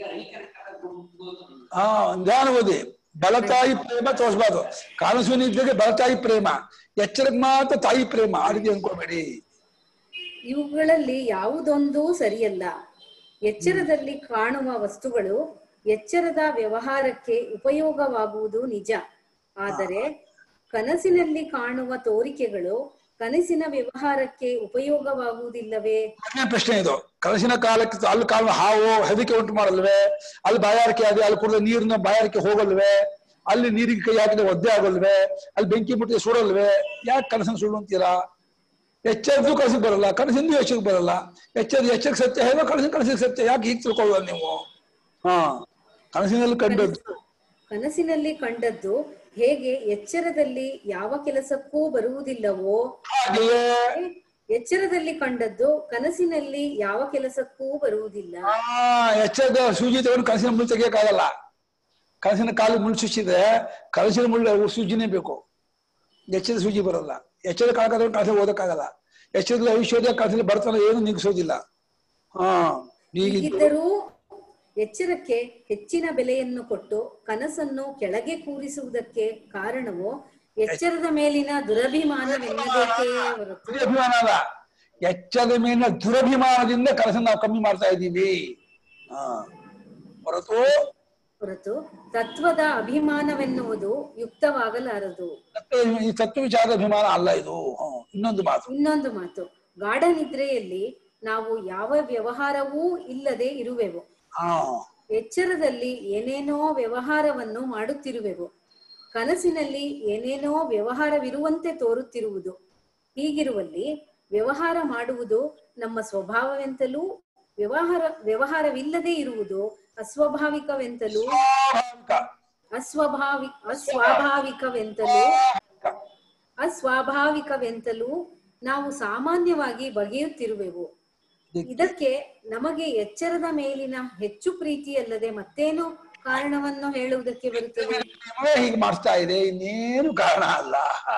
ಹಾ ಧ್ಯಾನ ಓದಿ ಬಲತಾಯಿ ಪ್ರೇಮ ತೋರಿಸ್ಬಾರ್ದು ಕಾನಸು ನಿದ್ದೆಗೆ ಬಲತಾಯಿ ಪ್ರೇಮ ಎಚ್ಚರಕ್ಕೆ ಮಾತ್ರ ತಾಯಿ ಪ್ರೇಮ ಆ ರೀತಿ ಅನ್ಕೋಬೇಡಿ ಇವುಗಳಲ್ಲಿ ಯಾವುದೊಂದೂ ಸರಿಯಲ್ಲ ಎಚ್ಚರದಲ್ಲಿ ಕಾಣುವ ವಸ್ತುಗಳು ಎಚ್ಚರದ ವ್ಯವಹಾರಕ್ಕೆ ಉಪಯೋಗವಾಗುವುದು ನಿಜ ಆದರೆ ಕನಸಿನಲ್ಲಿ ಕಾಣುವ ತೋರಿಕೆಗಳು ಕನಸಿನ ವ್ಯವಹಾರಕ್ಕೆ ಉಪಯೋಗವಾಗುವುದಿಲ್ಲವೇ ಮೊದಲನೇ ಪ್ರಶ್ನೆ ಇದು ಕನಸಿನ ಕಾಲಕ್ಕೆ ಅಲ್ಲಿ ಕಾಲ ಹಾವು ಹೆದರಿಕೆ ಉಂಟು ಮಾಡಲ್ವೇ ಅಲ್ಲಿ ಬಾಯಾರಿಕೆ ಆಗಿ ಅಲ್ಲಿ ಕುಡಿದ ನೀರಿನ ಬಾಯಾರಿಕೆ ಹೋಗಲ್ವೇ ಅಲ್ಲಿ ನೀರಿಗೆ ಕೈ ಹಾಕಿದ್ರೆ ಒದ್ದೆ ಆಗಲ್ವೇ ಅಲ್ಲಿ ಬೆಂಕಿ ಮುಟ್ಟಿಗೆ ಸುಡಲ್ವೇ ಯಾಕೆ ಕನಸನ್ನು ಸುಳ್ಳು ಅಂತೀರಾ ಎಚ್ಚರದ್ದು ಕನಸಿಗೆ ಬರಲ್ಲ ಕನಸಿಂದು ಎಚ್ಚರಿಗೆ ಬರಲ್ಲ ಎಚ್ಚರ ಎಚ್ಚರಿಕೆ ಸತ್ಯ ಹೇಗೋ ಕನಸಿನ ಕನಸಿಗೆ ಸತ್ಯ ಯಾಕೆ ಹೀಗೆ ತಿಳ್ಕೊಳ್ಳೋದು ನೀವು ಹಾ ಕನಸಿನಲ್ಲಿ ಕಂಡದ್ದು ಕನಸು- ಕನಸಿನಲ್ಲಿ ಕಂಡದ್ದು ಹೇಗೆ ಎಚ್ಚರದಲ್ಲಿ ಯಾವ ಕೆಲಸಕ್ಕೂ ಬರುವುದಿಲ್ಲವೋ ಹಾಗೆಯೇ ಎಚ್ಚರದಲ್ಲಿ ಕಂಡದ್ದು ಕನಸಿನಲ್ಲಿ ಯಾವ ಕೆಲಸಕ್ಕೂ ಬರುವುದಿಲ್ಲ ಆ ಎಚ್ಚರದ ಸೂಜಿ ತಗೊಂಡು ಕನಸಿನ ಮುಳ್ಳು ತೆಗಿಯಕ್ಕಾಗಲ್ಲ ಕನಸಿನ ಕಾಲು ಮುಳ್ಳು ಚುಚ್ಚಿದ್ರೆ ಕನಸಿನ ಮುಳ್ಳು ಸೂಜಿನೇ ಬೇಕು ಎಚ್ಚರದ ಸೂಜಿ ಬರಲ್ಲ ಎಚ್ಚರದ ಕಾಲ ತಗೊಂಡು ಕನಸಿನ ಓದಕ್ಕಾಗಲ್ಲ ಎಚ್ಚರದ ಐಶ್ವರ್ಯ ಕನಸಿನ ಬರ್ತಾನೆ ಏನು ನಿಗಿಸೋದಿಲ್ಲ ಹಾ ಹೀಗಿದ್ದು ಹೀಗಿದ್ದರೂ ಎಚ್ಚರಕ್ಕೆ ಹೆಚ್ಚಿನ ಬೆಲೆಯನ್ನು ಕೊಟ್ಟು ಕನಸನ್ನು ಕೆಳಗೆ ಕೂರಿಸುವುದಕ್ಕೆ ಕಾರಣವು ಎಚ್ಚರದ ಮೇಲಿನ ದುರಭಿಮಾನವೆನ್ನಬೇಕೇ ಹೊರತು ದುರಭಿಮಾನ ಅಲ್ಲ ಎಚ್ಚರದ ಮೇಲಿನ ದುರಭಿಮಾನದಿಂದ ಕನಸನ್ನು ನಾವು ಕಮ್ಮಿ ಮಾಡ್ತಾ ಇದ್ದೀವಿ ಹಾ ಹೊರತು ಹೊರತು ತತ್ವದ ಅಭಿಮಾನವೆನ್ನುವುದು ಯುಕ್ತವಾಗಲಾರದು ತತ್ವ ಈ ತತ್ವ ವಿಚಾರದ ಅಭಿಮಾನ ಅಲ್ಲ ಇದು ಹ್ಮ್. ಇನ್ನೊಂದು ಮಾತು ಇನ್ನೊಂದು ಮಾತು ಗಾಢ ನಿದ್ರೆಯಲ್ಲಿ ನಾವು ಯಾವ ವ್ಯವಹಾರವೂ ಇಲ್ಲದೆ ಇರುವೆವು ಹಾ ಎಚ್ಚರದಲ್ಲಿ ಏನೇನೋ ವ್ಯವಹಾರವನ್ನು ಮಾಡುತ್ತಿರುವೆವು ಕನಸಿನಲ್ಲಿ ಏನೇನೋ ವ್ಯವಹಾರವಿರುವಂತೆ ತೋರುತ್ತಿರುವುದು ಹೀಗಿರುವಲ್ಲಿ ವ್ಯವಹಾರ ಮಾಡುವುದು ನಮ್ಮ ಸ್ವಭಾವವೆಂತಲೂ ವ್ಯವಹಾರ ವ್ಯವಹಾರವಿಲ್ಲದೆ ಇರುವುದು ಅಸ್ವಾಭಾವಿಕವೆಂತಲೂ ಸ್ವಾಭಾವಿಕ ಅಸ್ವಾಭಾವಿಕ ಅಸ್ವಾಭಾವಿಕವೆಂತಲೂ ಅಸ್ವಾಭಾವಿಕವೆಂತಲೂ ನಾವು ಸಾಮಾನ್ಯವಾಗಿ ಬಗೆಯುತ್ತಿರುವೆವು ಇದಕ್ಕೆ ನಮಗೆ ಎಚ್ಚರದ ಮೇಲಿನ ಹೆಚ್ಚು ಪ್ರೀತಿಯಲ್ಲದೆ ಮತ್ತೇನು ಕಾರಣವನ್ನು ಹೇಳುವುದಕ್ಕೆ ಬರುತ್ತದೆ ನಿಮ್ಮೇ ಹೀಗೆ ಮಾಡ್ತಾ ಇದೆ ಇನ್ನೇನು ಕಾರಣ ಅಲ್ಲ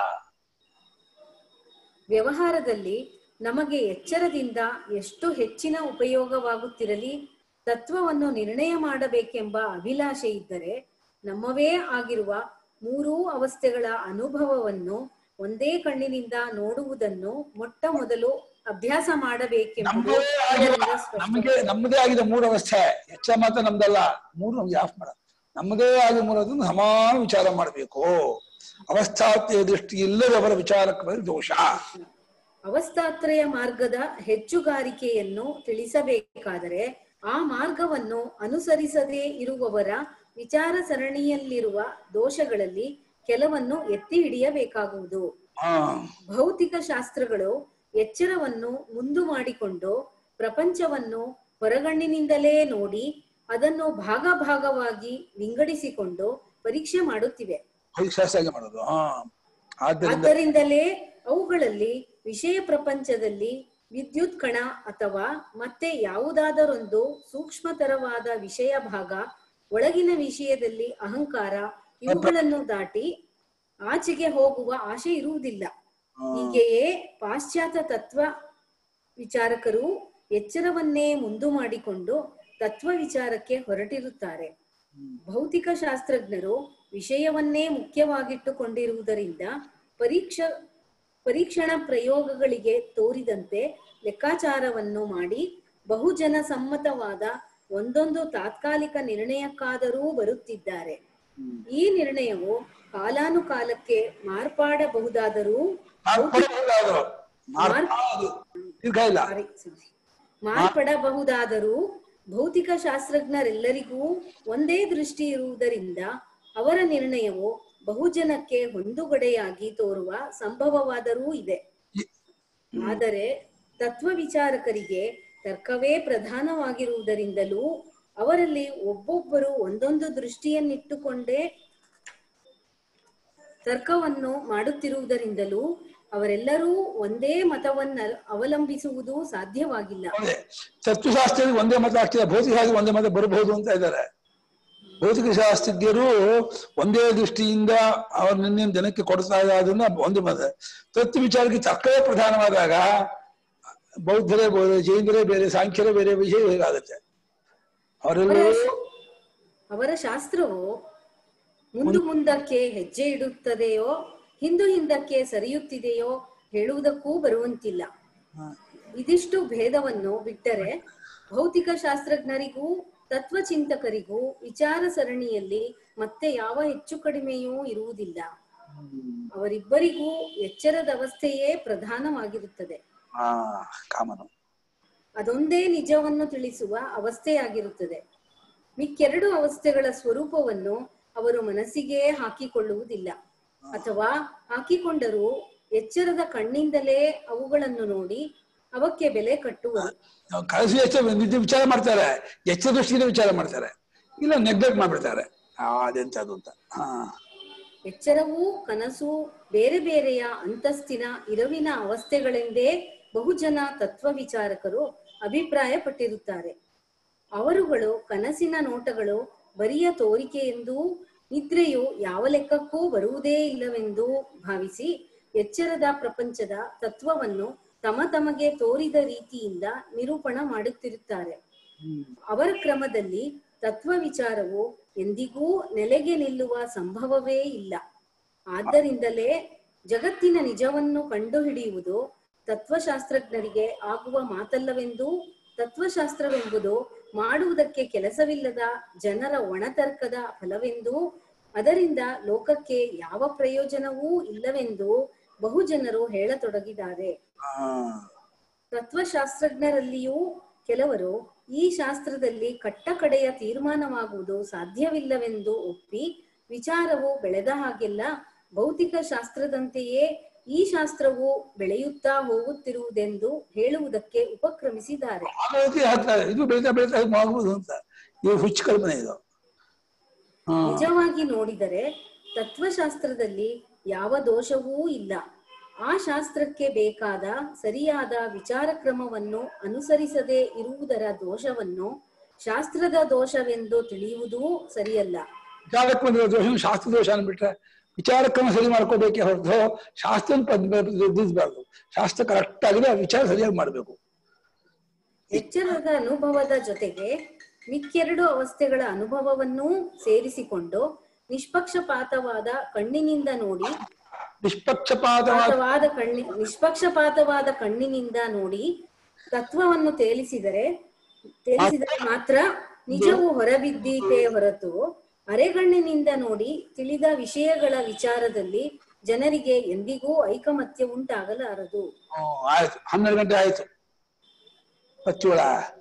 ವ್ಯವಹಾರದಲ್ಲಿ ನಮಗೆ ಎಚ್ಚರದಿಂದ ಎಷ್ಟು ಹೆಚ್ಚಿನ ಉಪಯೋಗವಾಗುತ್ತಿರಲಿ ತತ್ವವನ್ನು ನಿರ್ಣಯ ಮಾಡಬೇಕೆಂಬ ಅಭಿಲಾಷೆ ಇದ್ದರೆ ನಮ್ಮವೇ ಆಗಿರುವ ಮೂರೂ ಅವಸ್ಥೆಗಳ ಅನುಭವವನ್ನು ಒಂದೇ ಕಣ್ಣಿನಿಂದ ನೋಡುವುದನ್ನು ಮೊಟ್ಟ ಮೊದಲು ಅಭ್ಯಾಸ ಮಾಡಬೇಕೆಂಬುದು ನಮ್ಮದೇ ಆಗಿರುವ ಇದರಿಂದ ಸ್ಪಷ್ಟ ನಮಗೆ ನಮ್ಮದೇ ಆಗಿದ ಮೂರು ಅವಸ್ಥೆ ಹೆಚ್ಚ ಮಾತ್ರ ನಮ್ದಲ್ಲ ಮೂರು ನಮ್ಗೆ ಆಫ್ ಮಾಡ ನಮ್ಮದೇ ಆಗಿದ ಮೂರು ಅದನ್ನು ಸಮಾನ ವಿಚಾರ ಮಾಡಬೇಕು ಅವಸ್ಥಾತ್ಯ ದೃಷ್ಟಿ ಇಲ್ಲದೆ ಅವರ ವಿಚಾರಕ್ಕೆ ಬಂದ ದೋಷ ಅವಸ್ಥಾತ್ರಯ ಮಾರ್ಗದ ಹೆಚ್ಚುಗಾರಿಕೆಯನ್ನು ತಿಳಿಸಬೇಕಾದರೆ ಆ ಮಾರ್ಗವನ್ನು ಅನುಸರಿಸದೇ ಇರುವವರ ವಿಚಾರ ಸರಣಿಯಲ್ಲಿರುವ ದೋಷಗಳಲ್ಲಿ ಕೆಲವನ್ನು ಎತ್ತಿ ಹಿಡಿಯಬೇಕಾಗುವುದು ಹಾ ಭೌತಿಕ ಶಾಸ್ತ್ರಗಳು ಎಚ್ಚರವನ್ನು ಮುಂದು ಮಾಡಿಕೊಂಡು ಪ್ರಪಂಚವನ್ನು ಹೊರಗಣ್ಣಿನಿಂದಲೇ ನೋಡಿ ಅದನ್ನು ಭಾಗ ಭಾಗವಾಗಿ ವಿಂಗಡಿಸಿಕೊಂಡು ಪರೀಕ್ಷೆ ಮಾಡುತ್ತಿವೆ ಶಾಸ್ತ್ರ ಮಾಡೋದು ಹಾ ಆದ್ದರಿಂದ ಆದ್ದರಿಂದಲೇ ಅವುಗಳಲ್ಲಿ ವಿಷಯ ಪ್ರಪಂಚದಲ್ಲಿ ವಿದ್ಯುತ್ ಕಣ ಅಥವಾ ಮತ್ತೆ ಯಾವುದಾದರೊಂದು ಸೂಕ್ಷ್ಮತರವಾದ ವಿಷಯ ಭಾಗ ಒಳಗಿನ ವಿಷಯದಲ್ಲಿ ಅಹಂಕಾರ ಇವುಗಳನ್ನು ದಾಟಿ ಆಚೆಗೆ ಹೋಗುವ ಆಶೆ ಇರುವುದಿಲ್ಲ ಹೀಗೆಯೇ ಪಾಶ್ಚಾತ್ಯ ತತ್ವ ವಿಚಾರಕರು ಎಚ್ಚರವನ್ನೇ ಮುಂದು ಮಾಡಿಕೊಂಡು ತತ್ವ ವಿಚಾರಕ್ಕೆ ಹೊರಟಿರುತ್ತಾರೆ ಭೌತಿಕ ಶಾಸ್ತ್ರಜ್ಞರು ವಿಷಯವನ್ನೇ ಮುಖ್ಯವಾಗಿಟ್ಟುಕೊಂಡಿರುವುದರಿಂದ ಪರೀಕ್ಷ ಪರೀಕ್ಷಣ ಪ್ರಯೋಗಗಳಿಗೆ ತೋರಿದಂತೆ ಲೆಕ್ಕಾಚಾರವನ್ನು ಮಾಡಿ ಬಹುಜನ ಸಮ್ಮತವಾದ ಒಂದೊಂದು ತಾತ್ಕಾಲಿಕ ನಿರ್ಣಯಕ್ಕಾದರೂ ಬರುತ್ತಿದ್ದಾರೆ ಈ ನಿರ್ಣಯವು ಕಾಲಾನುಕಾಲಕ್ಕೆ ಮಾರ್ಪಾಡಬಹುದಾದರೂ ಮಾರ್ಪಡಬಹುದಾದ್ರು ಮಾರ್ಪಾಡು ದೀರ್ಘ ಇಲ್ಲ ಸಾರಿ, ಸಾರಿ. ಮಾರ್ಪಡಬಹುದಾದರೂ ಭೌತಿಕ ಶಾಸ್ತ್ರಜ್ಞರೆಲ್ಲರಿಗೂ ಒಂದೇ ದೃಷ್ಟಿ ಇರುವುದರಿಂದ ಅವರ ನಿರ್ಣಯವು ಬಹುಜನಕ್ಕೆ ಹೊಂದುಗಡೆಯಾಗಿ ತೋರುವ ಸಂಭವವಾದರೂ ಇದೆ ಆದರೆ ತತ್ವ ವಿಚಾರಕರಿಗೆ ತರ್ಕವೇ ಪ್ರಧಾನವಾಗಿರುವುದರಿಂದಲೂ ಅವರಲ್ಲಿ ಒಬ್ಬೊಬ್ಬರು ಒಂದೊಂದು ದೃಷ್ಟಿಯನ್ನಿಟ್ಟುಕೊಂಡೇ ತರ್ಕವನ್ನು ಮಾಡುತ್ತಿರುವುದರಿಂದಲೂ ಅವರೆಲ್ಲರೂ ಒಂದೇ ಮತವನ್ನ ಅವಲಂಬಿಸುವುದು ಸಾಧ್ಯವಾಗಿಲ್ಲ ಅದೇ ತತ್ವಶಾಸ್ತ್ರದಲ್ಲಿ ಒಂದೇ ಮತ ಆಗ್ತಿದೆ ಭೌತಿಕ ಶಾಸ್ತ್ರ ಒಂದೇ ಮತ ಬರಬಹುದು ಅಂತ ಇದ್ದಾರೆ ಭೌತಿಕ ಶಾಸ್ತ್ರಜ್ಞರು ಒಂದೇ ದೃಷ್ಟಿಯಿಂದ ಅವ್ರ ನಿನ್ನೆ ಜನಕ್ಕೆ ಕೊಡ್ತಾ ಇರೋದನ್ನ ಒಂದೇ ಮತ ತತ್ವ ವಿಚಾರಕ್ಕೆ ತರ್ಕವೇ ಪ್ರಧಾನವಾದಾಗ ಬೌದ್ಧರೇ ಬೇರೆ ಜೈನರೇ ಬೇರೆ ಸಾಂಖ್ಯರೇ ಬೇರೆ ವಿಷಯ ಹೇಗಾಗುತ್ತೆ ಅವರೆಲ್ಲರೂ ಅವರ ಶಾಸ್ತ್ರವು ಮುಂದು ಮುಂದಕ್ಕೆ ಹೆಜ್ಜೆ ಇಡುತ್ತದೆಯೋ ಹಿಂದು ಹಿಂದಕ್ಕೆ ಸರಿಯುತ್ತಿದೆಯೋ ಹೇಳುವುದಕ್ಕೂ ಬರುವಂತಿಲ್ಲ ಇದಿಷ್ಟು ಭೇದವನ್ನು ಬಿಟ್ಟರೆ ಭೌತಿಕ ಶಾಸ್ತ್ರಜ್ಞರಿಗೂ ತತ್ವಚಿಂತಕರಿಗೂ ವಿಚಾರ ಸರಣಿಯಲ್ಲಿ ಮತ್ತೆ ಯಾವ ಹೆಚ್ಚು ಕಡಿಮೆಯೂ ಇರುವುದಿಲ್ಲ ಅವರಿಬ್ಬರಿಗೂ ಎಚ್ಚರದ ಅವಸ್ಥೆಯೇ ಪ್ರಧಾನವಾಗಿರುತ್ತದೆ ಹಾ ಕಾಮನು ಅದೊಂದೇ ನಿಜವನ್ನು ತಿಳಿಸುವ ಅವಸ್ಥೆಯಾಗಿರುತ್ತದೆ ಮಿಕ್ಕೆರಡು ಅವಸ್ಥೆಗಳ ಸ್ವರೂಪವನ್ನು ಅವರು ಮನಸ್ಸಿಗೆ ಹಾಕಿಕೊಳ್ಳುವುದಿಲ್ಲ ಅಥವಾ ಹಾಕಿಕೊಂಡರೂ ಎಚ್ಚರದ ಕಣ್ಣಿಂದಲೇ ಅವುಗಳನ್ನು ನೋಡಿ ಅವಕ್ಕೆ ಬೆಲೆ ಕಟ್ಟುವರು ನಾವು ಕನಸು ಎಚ್ಚರ ನಿದ್ದೆ ವಿಚಾರ ಮಾಡ್ತಾರೆ ಎಚ್ಚರ ದೃಷ್ಟಿಯಿಂದ ವಿಚಾರ ಮಾಡ್ತಾರೆ ಇಲ್ಲ ನೆಗ್ಲೆಕ್ಟ್ ಮಾಡ್ಬಿಡ್ತಾರೆ ಆ, ಅದೆಂತದು ಅಂತ ಹಾ ಎಚ್ಚರವೂ ಕನಸು ಬೇರೆ ಬೇರೆಯ ಅಂತಸ್ತಿನ ಇರವಿನ ಅವಸ್ಥೆಗಳೆಂದೇ ಬಹುಜನ ತತ್ವ ವಿಚಾರಕರು ಅಭಿಪ್ರಾಯಪಟ್ಟಿರುತ್ತಾರೆ ಅವರುಗಳು ಕನಸಿನ ನೋಟಗಳು ಬರಿಯ ತೋರಿಕೆ ಎಂದೂ ನಿದ್ರೆಯು ಯಾವ ಲೆಕ್ಕಕ್ಕೂ ಬರುವುದೇ ಇಲ್ಲವೆಂದೂ ಭಾವಿಸಿ ಎಚ್ಚರದ ಪ್ರಪಂಚದ ತತ್ವವನ್ನು ತಮ ತಮಗೆ ತೋರಿದ ರೀತಿಯಿಂದ ನಿರೂಪಣ ಮಾಡುತ್ತಿರುತ್ತಾರೆ ಅವರ ಕ್ರಮದಲ್ಲಿ ತತ್ವ ವಿಚಾರವು ಎಂದಿಗೂ ನೆಲೆಗೆ ನಿಲ್ಲುವ ಸಂಭವವೇ ಇಲ್ಲ ಆದ್ದರಿಂದಲೇ ಜಗತ್ತಿನ ನಿಜವನ್ನು ಕಂಡುಹಿಡಿಯುವುದು ತತ್ವಶಾಸ್ತ್ರಜ್ಞರಿಗೆ ಆಗುವ ಮಾತಲ್ಲವೆಂದೂ ತತ್ವಶಾಸ್ತ್ರವೆಂಬುದು ಮಾಡುವುದಕ್ಕೆ ಕೆಲಸವಿಲ್ಲದ ಜನರ ಒಣತರ್ಕದ ಫಲವೆಂದೂ ಅದರಿಂದ ಲೋಕಕ್ಕೆ ಯಾವ ಪ್ರಯೋಜನವೂ ಇಲ್ಲವೆಂದು ಬಹುಜನರು ಹೇಳತೊಡಗಿದ್ದಾರೆ ಆ, ತತ್ವಶಾಸ್ತ್ರಜ್ಞರಲ್ಲಿಯೂ ಕೆಲವರು ಈ ಶಾಸ್ತ್ರದಲ್ಲಿ ಕಟ್ಟಕಡೆಯ ತೀರ್ಮಾನವಾಗುವುದು ಸಾಧ್ಯವಿಲ್ಲವೆಂದು ಒಪ್ಪಿ ವಿಚಾರವು ಬೆಳೆದ ಹಾಗೆಲ್ಲ ಭೌತಿಕ ಶಾಸ್ತ್ರದಂತೆಯೇ ಈ ಶಾಸ್ತ್ರವು ಬೆಳೆಯುತ್ತಾ ಹೋಗುತ್ತಿರುವುದೆಂದು ಹೇಳುವುದಕ್ಕೆ ಉಪಕ್ರಮಿಸಿದ್ದಾರೆ ಆಗೋದಕ್ಕೆ ಹಾಕ್ತಾರೆ ಇದು ಬೆಳೀತಾ ಬೆಳೀತಾ ಆಗ್ಬೋದು ಅಂತ ಇದು ಹುಚ್ಚು ಕಲ್ಪನೆ ಇದು ಹಾ ನಿಜವಾಗಿ ನೋಡಿದರೆ ತತ್ವಶಾಸ್ತ್ರದಲ್ಲಿ ಯಾವ ದೋಷವೂ ಇಲ್ಲ ಆ ಶಾಸ್ತ್ರಕ್ಕೆ ಬೇಕಾದ ಸರಿಯಾದ ವಿಚಾರ ಕ್ರಮವನ್ನು ಅನುಸರಿಸದೆ ಇರುವುದರ ದೋಷವನ್ನು ಶಾಸ್ತ್ರದ ದೋಷವೆಂದು ತಿಳಿಯುವುದೂ ಸರಿಯಲ್ಲ ವಿಚಾರಕ್ಕೆ ಬಂದಿರೋ ದೋಷ ಶಾಸ್ತ್ರ ದೋಷ ಅಂದ್ಬಿಟ್ರೆ ವಿಚಾರಕ್ರಮ ಸರಿ ಮಾಡ್ಕೋಬೇಕೇ ಹೊರತು ಶಾಸ್ತ್ರ ತಿದ್ದಿಸ್ಬಾರ್ದು ಶಾಸ್ತ್ರ ಕರೆಕ್ಟ್ ಆಗಿದೆ ಆ ವಿಚಾರ ಸರಿಯಾಗಿ ಮಾಡ್ಬೇಕು ಎಚ್ಚರದ ಅನುಭವದ ಜೊತೆಗೆ ಮಿಕ್ಕೆರಡು ಅವಸ್ಥೆಗಳ ಅನುಭವವನ್ನೂ ಸೇರಿಸಿಕೊಂಡು ನಿಷ್ಪಕ್ಷಪಾತವಾದ ಕಣ್ಣಿನಿಂದ ನೋಡಿ ನಿಷ್ಪಕ್ಷಪಾತವಾದ ಪಾತವಾದ ಕಣ್ಣಿ ನಿಷ್ಪಕ್ಷಪಾತವಾದ ಕಣ್ಣಿನಿಂದ ನೋಡಿ ತತ್ವವನ್ನು ತೇಲಿಸಿದರೆ ತೇಲಿಸಿದರೆ ಮಾತ್ರ ನಿಜವು ಹೊರಬಿದ್ದೀತೆ ಹೊರತು ಅರೆಗಣ್ಣಿನಿಂದ ನೋಡಿ ತಿಳಿದ ವಿಷಯಗಳ ವಿಚಾರದಲ್ಲಿ ಜನರಿಗೆ ಎಂದಿಗೂ ಐಕಮತ್ಯ ಉಂಟಾಗಲಾರದು ಹ್ಮ್, ಆಯ್ತು ಹನ್ನೆರಡು ಗಂಟೆ ಆಯ್ತು ಪಚ್ಚುಳ